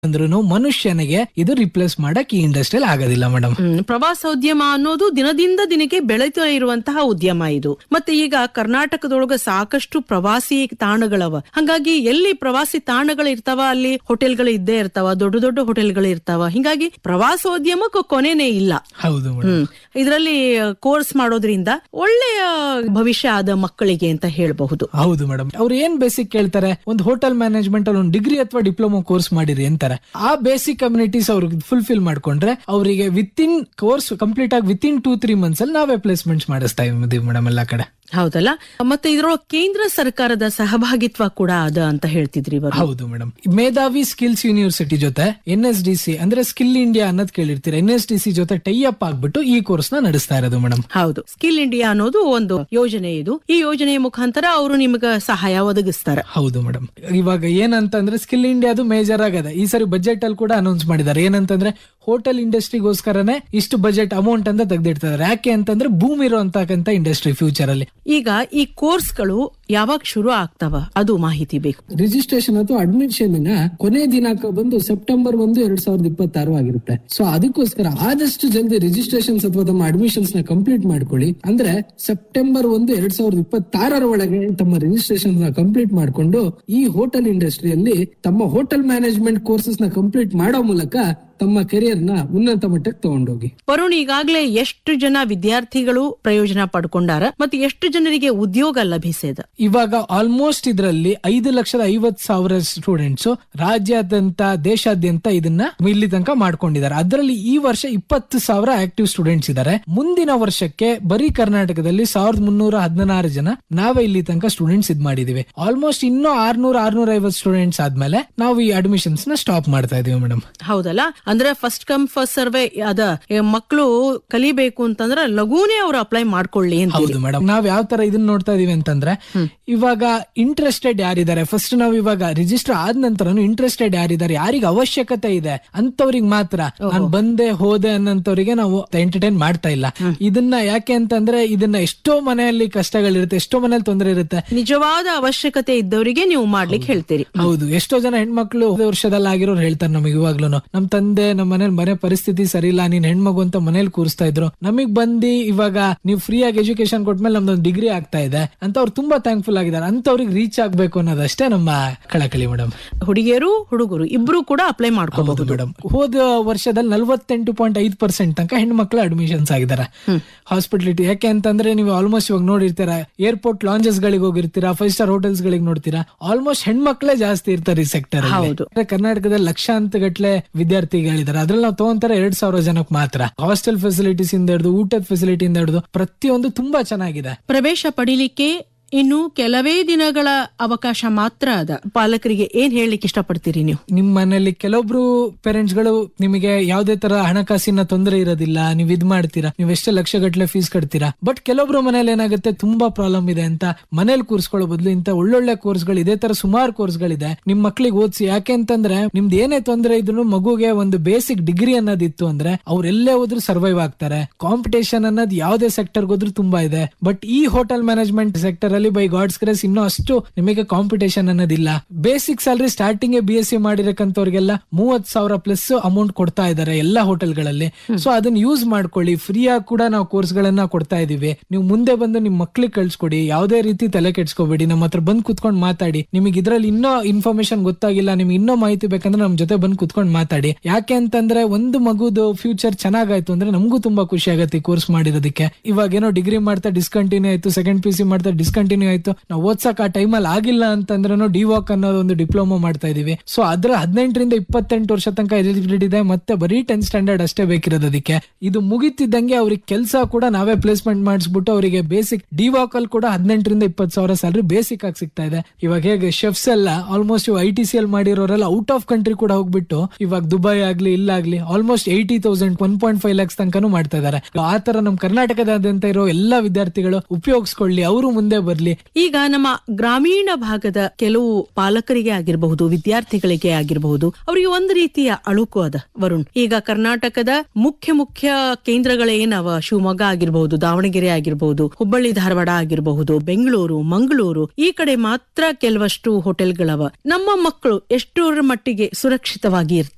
ಅಂದ್ರೂ ಮನುಷ್ಯನಿಗೆ ಇದು ರಿಪ್ಲೇಸ್ ಮಾಡಕ್ ಈ ಇಂಡಸ್ಟ್ರಿಯಲ್ಲಿ ಆಗೋದಿಲ್ಲ ಮೇಡಮ್ ಹ್ಮ್, ಪ್ರವಾಸೋದ್ಯಮ ಅನ್ನೋದು ದಿನದಿಂದ ದಿನಕ್ಕೆ ಬೆಳೀತಾ ಇರುವಂತಹ ಉದ್ಯಮ ಇದು ಮತ್ತೆ ಈಗ ಕರ್ನಾಟಕದೊಳಗ ಸಾಕಷ್ಟು ಪ್ರವಾಸಿ ತಾಣಗಳವ ಹಂಗಾಗಿ ಎಲ್ಲಿ ಪ್ರವಾಸಿ ತಾಣಗಳು ಇರ್ತಾವ ಅಲ್ಲಿ ಹೋಟೆಲ್ಗಳು ಇದ್ದೇ ಇರ್ತಾವ ದೊಡ್ಡ ದೊಡ್ಡ ಹೋಟೆಲ್ಗಳು ಇರ್ತಾವ ಹಿಂಗಾಗಿ ಪ್ರವಾಸೋದ್ಯಮಕ್ಕೆ ಕೊನೆನೇ ಇಲ್ಲ ಹೌದು ಮೇಡಮ್ ಹ್ಮ್ ಇದರಲ್ಲಿ ಕೋರ್ಸ್ ಮಾಡೋದ್ರಿಂದ ಒಳ್ಳೆಯ ಭವಿಷ್ಯ ಆದ ಮಕ್ಕಳಿಗೆ ಅಂತ ಹೇಳಬಹುದು ಹೌದು ಮೇಡಮ್ ಅವ್ರು ಏನ್ ಬೇಸಿಕ್ ಕೇಳ್ತಾರೆ ಒಂದು ಹೋಟೆಲ್ ಮ್ಯಾನೇಜ್ಮೆಂಟ್ ಅಲ್ಲಿ ಒಂದು ಡಿಗ್ರಿ ಅಥವಾ ಡಿಪ್ಲೊಮಾ ಕೋರ್ಸ್ ಮಾಡಿರಿ ಅಂತಾರೆ ಆ ಬೇಸಿಕ್ ಕಮ್ಯುನಿಟೀಸ್ ಅವ್ರಿಗೆ ಫುಲ್ಫಿಲ್ ಮಾಡ್ಕೊಂಡ್ರೆ ಅವರಿಗೆ ವಿತ್ ಇನ್ ಕೋರ್ಸ್ ಕಂಪ್ಲೀಟ್ ಆಗಿ within two three months ಅಲ್ಲಿ ನಾವೇ ಪ್ಲೇಸ್ಮೆಂಟ್ಸ್ ಮಾಡಿಸ್ತಾ ಇದೀವಿ ಮೇಡಮ್ ಎಲ್ಲಾ ಕಡೆ ಹೌದಲ್ಲ ಮತ್ತೆ ಇದ್ರೊಳಗೆ ಕೇಂದ್ರ ಸರ್ಕಾರದ ಸಹಭಾಗಿತ್ವ ಕೂಡ ಅದ ಅಂತ ಹೇಳ್ತಿದ್ರಿ ಇವರು ಹೌದು ಮೇಡಮ್ ಮೇಧಾವಿ ಸ್ಕಿಲ್ಸ್ ಯೂನಿವರ್ಸಿಟಿ ಜೊತೆ ಎನ್ ಎಸ್ ಡಿ ಸಿ ಅಂದ್ರೆ ಸ್ಕಿಲ್ ಇಂಡಿಯಾ ಅನ್ನೋದು ಕೇಳಿರ್ತೀರ ಎನ್ ಎಸ್ ಡಿ ಸಿ ಜೊತೆ ಟೈ ಅಪ್ ಆಗ್ಬಿಟ್ಟು ಈ ಕೋರ್ಸ್ ನ ನಡೆಸ್ತಾ ಇರೋದು ಮೇಡಮ್ ಹೌದು ಸ್ಕಿಲ್ ಇಂಡಿಯಾ ಅನ್ನೋದು ಒಂದು ಯೋಜನೆ ಇದು ಈ ಯೋಜನೆಯ ಮುಖಾಂತರ ಅವರು ನಿಮ್ಗ ಸಹಾಯ ಒದಗಿಸ್ತಾರೆ ಹೌದು ಮೇಡಮ್ ಇವಾಗ ಏನಂತಂದ್ರೆ ಸ್ಕಿಲ್ ಇಂಡಿಯಾದು ಮೇಜರ್ ಆಗದೆ ಈ ಸರಿ ಬಜೆಟ್ ಅಲ್ಲಿ ಕೂಡ ಅನೌನ್ಸ್ ಮಾಡಿದ್ದಾರೆ ಏನಂತಂದ್ರೆ ಹೋಟೆಲ್ ಇಂಡಸ್ಟ್ರಿಗೋಸ್ಕರನೇ ಇಷ್ಟು ಬಜೆಟ್ ಅಮೌಂಟ್ ಅಂತ ತೆಗೆದಿಡ್ತಾರೆ ಯಾಕೆ ಅಂತಂದ್ರೆ ಭೂಮಿ ಇರುವಂತಕ್ಕಂತ ಇಂಡಸ್ಟ್ರಿ ಫ್ಯೂಚರ್ ಅಲ್ಲಿ ಈಗ ಈ ಕೋರ್ಸ್ಗಳು ಯಾವಾಗ ಶುರು ಆಗ್ತಾವ ಅದು ಮಾಹಿತಿ ಬೇಕು ರಿಜಿಸ್ಟ್ರೇಷನ್ ಅಥವಾ ಅಡ್ಮಿಷನ್ ನ ಕೊನೆ ದಿನಾಂಕ ಬಂದು ಸೆಪ್ಟೆಂಬರ್ ಒಂದು ಎರಡ್ ಸಾವಿರದ ಇಪ್ಪತ್ತಾರು ಆಗಿರುತ್ತೆ ಸೊ ಅದಕ್ಕೋಸ್ಕರ ಆದಷ್ಟು ಜಲ್ದಿ ರಿಜಿಸ್ಟ್ರೇಷನ್ಸ್ ಅಥವಾ ತಮ್ಮ ಅಡ್ಮಿಷನ್ಸ್ ನ ಕಂಪ್ಲೀಟ್ ಮಾಡ್ಕೊಳ್ಳಿ ಅಂದ್ರೆ ಸೆಪ್ಟೆಂಬರ್ ಒಂದು ಎರಡ್ ಸಾವಿರದ ಇಪ್ಪತ್ತಾರರ ಒಳಗೆ ತಮ್ಮ ರಿಜಿಸ್ಟ್ರೇಷನ್ ನ ಕಂಪ್ಲೀಟ್ ಮಾಡ್ಕೊಂಡು ಈ ಹೋಟೆಲ್ ಇಂಡಸ್ಟ್ರಿಯಲ್ಲಿ ತಮ್ಮ ಹೋಟೆಲ್ ಮ್ಯಾನೇಜ್ಮೆಂಟ್ ಕೋರ್ಸಸ್ ನ ಕಂಪ್ಲೀಟ್ ಮಾಡೋ ಮೂಲಕ ತಮ್ಮ ಕೆರಿಯರ್ ನ ಉನ್ನತ ಮಟ್ಟಕ್ಕೆ ತಗೊಂಡೋಗಿ ವರುಣ್ ಈಗಾಗಲೇ ಎಷ್ಟು ಜನ ವಿದ್ಯಾರ್ಥಿಗಳು ಪ್ರಯೋಜನ ಪಡ್ಕೊಂಡಾರ ಮತ್ತೆ ಎಷ್ಟು ಜನರಿಗೆ ಉದ್ಯೋಗ ಲಭಿಸಿದ ಇವಾಗ ಆಲ್ಮೋಸ್ಟ್ ಇದರಲ್ಲಿ ಐದು ಲಕ್ಷದ ಐವತ್ ಸಾವಿರ ಸ್ಟೂಡೆಂಟ್ಸ್ ರಾಜ್ಯಾದ್ಯಂತ ದೇಶಾದ್ಯಂತ ಇದನ್ನ ಇಲ್ಲಿ ತನಕ ಮಾಡ್ಕೊಂಡಿದ್ದಾರೆ ಅದರಲ್ಲಿ ಈ ವರ್ಷ ಇಪ್ಪತ್ತು ಸಾವಿರ ಆಕ್ಟಿವ್ ಸ್ಟೂಡೆಂಟ್ಸ್ ಇದ್ದಾರೆ ಮುಂದಿನ ವರ್ಷಕ್ಕೆ ಬರೀ ಕರ್ನಾಟಕದಲ್ಲಿ ಸಾವಿರದ ಮುನ್ನೂರ ಹದಿನಾರು ಜನ ನಾವೇ ಇಲ್ಲಿ ತನಕ ಸ್ಟೂಡೆಂಟ್ಸ್ ಇದ್ ಮಾಡಿದೀವಿ ಆಲ್ಮೋಸ್ಟ್ ಇನ್ನೂ ಆರ್ನೂರ ಆರ್ನೂರ ಐವತ್ ಸ್ಟೂಡೆಂಟ್ಸ್ ಆದ್ಮೇಲೆ ನಾವು ಈ ಅಡ್ಮಿಷನ್ಸ್ ನ ಸ್ಟಾಪ್ ಮಾಡ್ತಾ ಇದೀವಿ ಮೇಡಮ್ ಹೌದಲ್ಲ ಅಂದ್ರೆ ಫಸ್ಟ್ ಕಮ್ ಫಸ್ಟ್ ಸರ್ವೆ ಅದ ಮಕ್ಕಳು ಕಲಿಬೇಕು ಅಂತಂದ್ರೆ ಲಘೂನೇ ಅವ್ರು ಅಪ್ಲೈ ಮಾಡ್ಕೊಳ್ಳಿ ಅಂತ ಹೌದು ಮೇಡಮ್ ನಾವ್ ಯಾವ ತರ ಇದನ್ನ ನೋಡ್ತಾ ಇದೀವಿ ಅಂತಂದ್ರೆ ಇವಾಗ ಇಂಟ್ರೆಸ್ಟೆಡ್ ಯಾರಿದ್ದಾರೆ ಫಸ್ಟ್ ನಾವ್ ಇವಾಗ ರಿಜಿಸ್ಟರ್ ಆದ ನಂತರ ಇಂಟ್ರೆಸ್ಟೆಡ್ ಯಾರಿದ್ದಾರೆ ಯಾರಿಗೆ ಅವಶ್ಯಕತೆ ಇದೆ ಅಂತವ್ರಿಗೆ ಮಾತ್ರ ನಾನು ಬಂದೆ ಹೋದೆ ಅನ್ನೋಂಥವ್ರಿಗೆ ನಾವು ಎಂಟರ್ಟೈನ್ ಮಾಡ್ತಾ ಇಲ್ಲ ಇದನ್ನ ಯಾಕೆ ಅಂತಂದ್ರೆ ಇದನ್ನ ಎಷ್ಟೋ ಮನೆಯಲ್ಲಿ ಕಷ್ಟಗಳಿರುತ್ತೆ ಎಷ್ಟೋ ಮನೆಯಲ್ಲಿ ತೊಂದರೆ ಇರುತ್ತೆ ನಿಜವಾದ ಅವಶ್ಯಕತೆ ಇದ್ದವರಿಗೆ ನೀವು ಮಾಡ್ಲಿಕ್ಕೆ ಹೇಳ್ತೀರಿ ಹೌದು ಎಷ್ಟೋ ಜನ ಹೆಣ್ಮಕ್ಳು ಹೋದ ವರ್ಷದಲ್ಲಿ ಆಗಿರೋರು ಹೇಳ್ತಾರೆ ನಮಗೆ ಇವಾಗ್ಲೂ ನಮ್ ತಂದೆ ನಮ್ಮ ಮನೇಲಿ ಮನೆ ಪರಿಸ್ಥಿತಿ ಸರಿ ಇಲ್ಲ ನೀನ್ ಹೆಣ್ಮಗು ಅಂತ ಮನೇಲಿ ಕೂರಿಸ್ತಾ ಇದ್ರು ನಮಗ್ ಬಂದಿ ಇವಾಗ ನೀವು ಫ್ರೀ ಆಗಿ ಎಜುಕೇಶನ್ ಕೊಟ್ಮೇಲೆ ನಮ್ದೊಂದು ಡಿಗ್ರಿ ಆಗ್ತಾ ಇದೆ ಅಂತ ಅವ್ರು ತುಂಬಾ ಥ್ಯಾಂಕ್ಫುಲ್ ಆಗಿದ್ದಾರೆ ಅಂತವ್ರಿಗೆ ರೀಚ್ ಆಗ್ಬೇಕು ಅನ್ನೋದಷ್ಟೇ ನಮ್ಮ ಕಳಕಳಿ ಮೇಡಮ್ ಹುಡುಗಿಯರು ಹುಡುಗರು ಇಬ್ರು ಕೂಡ ಅಪ್ಲೈ ಮಾಡ್ಕೋಬಹುದು ಮೇಡಮ್ ಹೋದ ವರ್ಷದಲ್ಲಿ ನಲ್ವತ್ತೆಂಟು ಪಾಯಿಂಟ್ ಐದು ಪರ್ಸೆಂಟ್ ತನಕ ಹೆಣ್ಮಕ್ಳು ಅಡ್ಮಿಷನ್ಸ್ ಆಗಿದ್ದಾರೆ ಹಾಸ್ಪಿಟಲಿಟಿ ಯಾಕೆ ಅಂತಂದ್ರೆ ನೀವು ಆಲ್ಮೋಸ್ಟ್ ಇವಾಗ ನೋಡಿರ್ತೀರಾ ಏರ್ಪೋರ್ಟ್ ಲಾಂಜಸ್ ಗಳಿಗೆ ಹೋಗಿರ್ತೀರಾ ಫೈವ್ ಸ್ಟಾರ್ ಹೋಟೆಲ್ಸ್ ಗಳಿಗೆ ನೋಡ್ತೀರಾ ಆಲ್ಮೋಸ್ಟ್ ಹೆಣ್ಮಕ್ಳೇ ಜಾಸ್ತಿ ಇರ್ತಾರೆ ಈ ಸೆಕ್ಟರ್ ಹೌದು. ಕರ್ನಾಟಕದಲ್ಲಿ ಲಕ್ಷಾಂತ ಗಟ್ಲೆ ವಿದ್ಯಾರ್ಥಿಗಳಿದ್ದಾರೆ ಅದ್ರಲ್ಲಿ ನಾವು ತಗೊಂತಾರೆ ಎರಡ್ ಸಾವಿರ ಜನಕ್ಕೆ ಮಾತ್ರ ಹಾಸ್ಟೆಲ್ ಫೆಸಿಲಿಟೀಸ್ ಇಂದ ಹಿಡಿದು ಊಟದ ಫೆಸಿಲಿಟಿ ಇಂದ ಹಿಡಿದು ಪ್ರತಿಯೊಂದು ತುಂಬಾ ಚೆನ್ನಾಗಿದೆ ಪ್ರವೇಶ ಪಡಿಲಿಕ್ಕೆ ಇನ್ನು ಕೆಲವೇ ದಿನಗಳ ಅವಕಾಶ ಮಾತ್ರ ಅದ ಪಾಲಕರಿಗೆ ಏನ್ ಹೇಳಲಿಕ್ಕೆ ಇಷ್ಟಪಡ್ತೀರಿ ನೀವು ನಿಮ್ ಮನೇಲಿ ಕೆಲವೊಬ್ರು ಪೇರೆಂಟ್ಸ್ ಗಳು ನಿಮಗೆ ಯಾವ್ದೇ ತರ ಹಣಕಾಸಿನ ತೊಂದರೆ ಇರೋದಿಲ್ಲ ನೀವ್ ಇದ್ ಮಾಡ್ತೀರಾ ನೀವ್ ಎಷ್ಟೇ ಲಕ್ಷ ಗಟ್ಲೆ ಫೀಸ್ ಕಟ್ತೀರಾ ಬಟ್ ಕೆಲವೊಬ್ರು ಮನೇಲಿ ಏನಾಗುತ್ತೆ ತುಂಬಾ ಪ್ರಾಬ್ಲಮ್ ಇದೆ ಅಂತ ಮನೇಲಿ ಕೂರ್ಸ್ಕೊಳ್ಳೋ ಬದಲು ಇಂತ ಒಳ್ಳೊಳ್ಳೆ ಕೋರ್ಸ್ಗಳು ಇದೇ ತರ ಸುಮಾರು ಕೋರ್ಸ್ಗಳಿದೆ ನಿಮ್ ಮಕ್ಳಿಗೆ ಓದಿಸಿ ಯಾಕೆ ಅಂತಂದ್ರೆ ನಿಮ್ದು ಏನೇ ತೊಂದರೆ ಇದ್ರು ಮಗುಗೆ ಒಂದು ಬೇಸಿಕ್ ಡಿಗ್ರಿ ಅನ್ನೋದಿತ್ತು ಅಂದ್ರೆ ಅವ್ರು ಎಲ್ಲೇ ಹೋದ್ರು ಸರ್ವೈವ್ ಆಗ್ತಾರೆ ಕಾಂಪಿಟೇಷನ್ ಅನ್ನೋದು ಯಾವ್ದೇ ಸೆಕ್ಟರ್ ಹೋದ್ರು ತುಂಬಾ ಇದೆ ಬಟ್ ಈ ಹೋಟೆಲ್ ಮ್ಯಾನೇಜ್ಮೆಂಟ್ ಸೆಕ್ಟರ್ ಅಲ್ಲಿ ಬೈ ಗಾಡ್ಸ್ ಗ್ರೇಸ್ ಇನ್ನೂ ಅಷ್ಟು ನಿಮಗೆ ಕಾಂಪಿಟೇಷನ್ ಅನ್ನೋದಿಲ್ಲ basic salary starting B S C ಮಾಡಿರಕ್ಕಂತವ್ರಿಗೆಲ್ಲ ಮೂವತ್ ಸಾವಿರ ಪ್ಲಸ್ ಅಮೌಂಟ್ ಕೊಡ್ತಾ ಇದ್ದಾರೆ ಎಲ್ಲಾ ಹೋಟೆಲ್ಗಳಲ್ಲಿ ಸೊ ಅದನ್ನ ಯೂಸ್ ಮಾಡ್ಕೊಳ್ಳಿ ಫ್ರೀ ಆಗಿ ಕೂಡ ನಾವು ಕೋರ್ಸ್ ಗಳನ್ನ ಕೊಡ್ತಾ ಇದೀವಿ ನೀವು ಮುಂದೆ ಬಂದು ನಿಮ್ ಮಕ್ಳಿಗೆ ಕಳ್ಸ್ಕೊಡಿ ಯಾವ್ದೇ ರೀತಿ ತಲೆ ಕೆಡ್ಸ್ಕೊಬೇಡಿ ನಮ್ಮ ಹತ್ರ ಬಂದ್ ಕುತ್ಕೊಂಡ್ ಮಾತಾಡಿ ನಿಮಗೆ ಇದ್ರಲ್ಲಿ ಇನ್ನೂ ಇನ್ಫಾರ್ಮೇಶನ್ ಗೊತ್ತಾಗಿಲ್ಲ ನಿಮ್ಗೆ ಇನ್ನೂ ಮಾಹಿತಿ ಬೇಕಂದ್ರೆ ನಮ್ ಜೊತೆ ಬಂದ್ ಕುತ್ಕೊಂಡ್ ಮಾತಾಡಿ ಯಾಕೆ ಅಂತಂದ್ರೆ ಒಂದು ಮಗುದು ಫ್ಯೂಚರ್ ಚೆನ್ನಾಗಾಯ್ತು ಅಂದ್ರೆ ನಮಗೂ ತುಂಬಾ ಖುಷಿ ಆಗತ್ತೆ ಕೋರ್ಸ್ ಮಾಡಿರೋದಕ್ಕೆ ಇವಾಗ ಏನೋ ಡಿಗ್ರಿ ಮಾಡ್ತಾ ಡಿಸ್ಕಂಟಿನ್ಯೂ ಆಯ್ತು ಸೆಕೆಂಡ್ ಪಿ ಸಿ ಮಾಡ್ತಾ ಡಿಸ್ಕಂಟಿನ್ಯೂ ಆಯ್ತು ನಾವು ಓದ್ಸಕ್ ಆ ಟೈಮಲ್ಲಿ ಆಗಿಲ್ಲ ಅಂತಂದ್ರೆ ಡಿವಾಕ್ ಅನ್ನೋದು ಒಂದು ಡಿಪ್ಲೊಮಾ ಮಾಡ್ತಾ ಇದೀವಿ ಸೊ ಅದ್ರ ಹದಿನೆಂಟರಿಂದ ಇಪ್ಪತ್ತೆಂಟು ವರ್ಷ ತನಕ ಎಲಿಜಿಬಿಲಿಟಿ ಇದೆ ಮತ್ತೆ ಬರೀ ಟೆಂತ್ ಸ್ಟ್ಯಾಂಡರ್ಡ್ ಅಷ್ಟೇ ಬೇಕಿರೋದು ಅದಕ್ಕೆ ಇದು ಮುಗಿತಿದ್ದಂಗೆ ಅವ್ರಿಗೆ ಕೆಲಸ ಕೂಡ ನಾವೇ ಪ್ಲೇಸ್ಮೆಂಟ್ ಮಾಡಿಸ್ಬಿಟ್ಟು ಅವರಿಗೆ ಬೇಸಿಕ್ ಡಿವಾಕ್ ಅಲ್ಲಿ ಕೂಡ ಹದಿನೆಂಟರಿಂದ ಇಪ್ಪತ್ತು ಸಾವಿರ ಸ್ಯಾಲರಿ ಬೇಸಿಕ್ ಆಗಿ ಸಿಗ್ತಾ ಇದೆ ಇವಾಗ ಹೇಗೆ ಶೆಫ್ಸ್ ಎಲ್ಲ almost I T C L ಮಾಡಿರೋರೆಲ್ಲ ಔಟ್ ಆಫ್ ಕಂಟ್ರಿ ಕೂಡ ಹೋಗ್ಬಿಟ್ಟು ಇವಾಗ ದುಬೈ ಆಗ್ಲಿ ಇಲ್ಲಾಗ್ಲಿ almost eighty thousand one point five lakhs ತನಕನೂ ಮಾಡ್ತಾ ಇದ್ದಾರೆ ಆ ತರ ನಮ್ ಕರ್ನಾಟಕದಾದ್ಯಂತ ಇರೋ ಎಲ್ಲಾ ವಿದ್ಯಾರ್ಥಿಗಳು ಉಪಯೋಗಿಸ್ಕೊಳ್ಳಿ ಅವರು ಮುಂದೆ ಬರ್ಲಿ ಈಗ ನಮ್ಮ ಗ್ರಾಮೀಣ ಭಾಗದ ಕೆಲವು ಪಾಲಕರಿಗೆ ಆಗಿರಬಹುದು ವಿದ್ಯಾರ್ಥಿಗಳಿಗೆ ಆಗಿರಬಹುದು ಅವರಿಗೆ ಒಂದು ರೀತಿಯ ಅಳುಕು ಅದ ವರುಣ್ ಈಗ ಕರ್ನಾಟಕದ ಮುಖ್ಯ ಮುಖ್ಯ ಕೇಂದ್ರಗಳೇನವ ಶಿವಮೊಗ್ಗ ಆಗಿರಬಹುದು ದಾವಣಗೆರೆ ಆಗಿರಬಹುದು ಹುಬ್ಬಳ್ಳಿ ಧಾರವಾಡ ಆಗಿರಬಹುದು ಬೆಂಗಳೂರು ಮಂಗಳೂರು ಈ ಕಡೆ ಮಾತ್ರ ಕೆಲವಷ್ಟು ಹೋಟೆಲ್ಗಳವ ನಮ್ಮ ಮಕ್ಕಳು ಎಷ್ಟರ ಮಟ್ಟಿಗೆ ಸುರಕ್ಷಿತವಾಗಿ ಇರ್ತಾರೆ